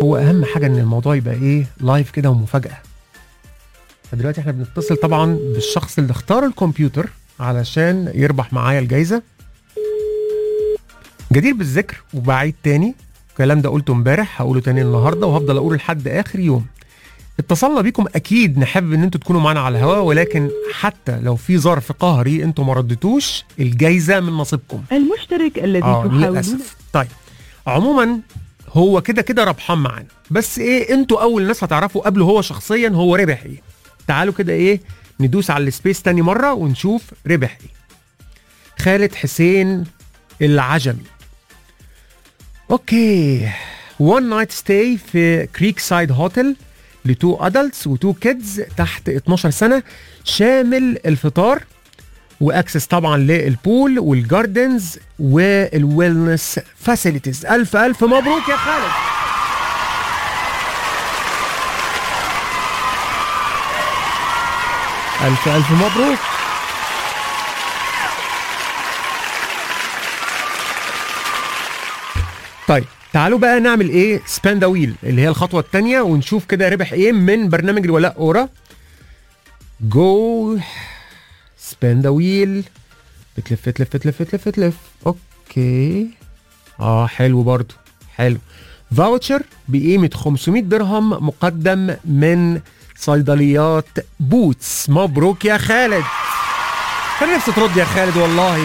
هو اهم حاجه ان الموضوع يبقى ايه لايف كده ومفاجاه فدلوقتي احنا بنتصل طبعا بالشخص اللي اختار الكمبيوتر علشان يربح معايا الجايزه جدير بالذكر وبعيد تاني الكلام ده قلته امبارح هقوله تاني النهارده وهفضل اقوله لحد اخر يوم اتصلنا بيكم اكيد نحب ان انتوا تكونوا معانا على الهواء ولكن حتى لو في ظرف قهري انتوا ما ردتوش الجايزه من نصيبكم المشترك الذي اه تحاولون للاسف طيب عموما هو كده كده ربحان معانا بس ايه انتوا اول ناس هتعرفوا قبله هو شخصيا هو ربح ايه تعالوا كده ايه ندوس على السبيس تاني مره ونشوف ربح ايه خالد حسين العجمي اوكي وان نايت ستاي في كريك سايد هوتل لتو ادلتس وتو كيدز تحت 12 سنه شامل الفطار واكسس طبعا للبول والجاردنز والويلنس فاسيلتيز الف الف مبروك يا خالد الف الف مبروك طيب تعالوا بقى نعمل ايه سبان ذا ويل اللي هي الخطوه الثانيه ونشوف كده ربح ايه من برنامج الولاء اورا جو سبان ذا ويل بتلف تلف تلف تلف تلف اوكي اه حلو برضو حلو فاوتشر بقيمة 500 درهم مقدم من صيدليات بوتس مبروك يا خالد كان نفسي ترد يا خالد والله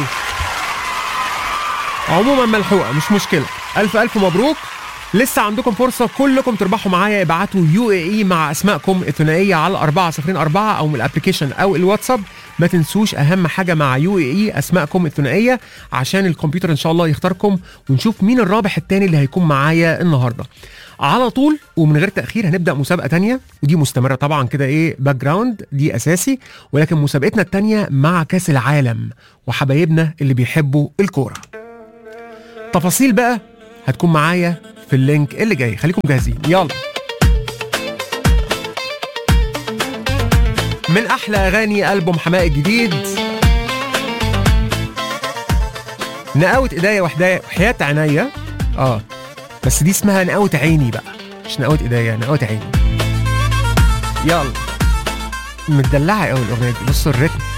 عموما ملحوقة مش مشكلة ألف ألف مبروك لسه عندكم فرصة كلكم تربحوا معايا ابعتوا يو اي اي مع اسمائكم الثنائية على 404 او من الابلكيشن او الواتساب ما تنسوش اهم حاجة مع يو اي اي اسمائكم الثنائية عشان الكمبيوتر ان شاء الله يختاركم ونشوف مين الرابح التاني اللي هيكون معايا النهاردة على طول ومن غير تأخير هنبدأ مسابقة تانية ودي مستمرة طبعا كده ايه باك جراوند دي اساسي ولكن مسابقتنا التانية مع كاس العالم وحبايبنا اللي بيحبوا الكورة تفاصيل بقى هتكون معايا في اللينك اللي جاي خليكم جاهزين يلا من احلى اغاني البوم حماقي الجديد نقاوة ايديا وحدايا وحياة عينيا اه بس دي اسمها نقاوة عيني بقى مش نقاوة ايديا نقاوة عيني يلا متدلعة قوي الاغنية دي بصوا الريتم